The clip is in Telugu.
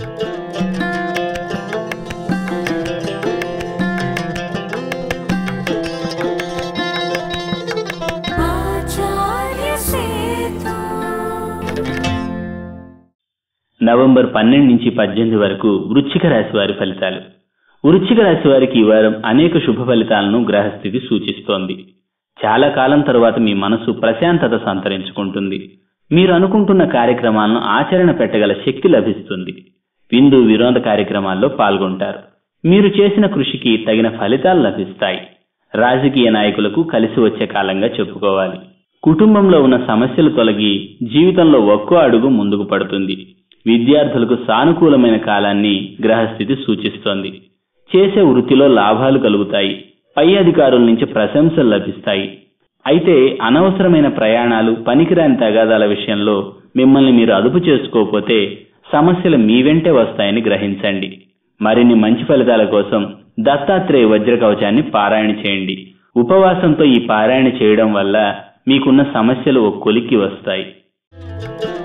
आचार्य सेतु నవంబర్ పన్నెండు నుంచి పద్దెనిమిది వరకు వృశ్చిక రాశి వారి ఫలితాలు వృశ్చిక రాశి వారికి ఈ వారం అనేక శుభ ఫలితాలను గ్రహస్థితి సూచిస్తోంది చాలా కాలం తరువాత మీ మనసు ప్రశాంతత సంతరించుకుంటుంది మీరు అనుకుంటున్న కార్యక్రమాలను ఆచరణ పెట్టగల శక్తి లభిస్తుంది విందు వినోద కార్యక్రమాల్లో పాల్గొంటారు మీరు చేసిన కృషికి తగిన ఫలితాలు లభిస్తాయి రాజకీయ నాయకులకు కలిసి వచ్చే కాలంగా చెప్పుకోవాలి కుటుంబంలో ఉన్న సమస్యలు తొలగి జీవితంలో ఒక్కో అడుగు ముందుకు పడుతుంది విద్యార్థులకు సానుకూలమైన కాలాన్ని గ్రహస్థితి సూచిస్తోంది చేసే వృత్తిలో లాభాలు కలుగుతాయి పై అధికారుల నుంచి ప్రశంసలు లభిస్తాయి అయితే అనవసరమైన ప్రయాణాలు పనికిరాని తగాదాల విషయంలో మిమ్మల్ని మీరు అదుపు చేసుకోకపోతే సమస్యలు మీ వెంటే వస్తాయని గ్రహించండి మరిన్ని మంచి ఫలితాల కోసం దత్తాత్రేయ వజ్ర కవచాన్ని పారాయణ చేయండి ఉపవాసంతో ఈ పారాయణ చేయడం వల్ల మీకున్న సమస్యలు ఒక కొలిక్కి వస్తాయి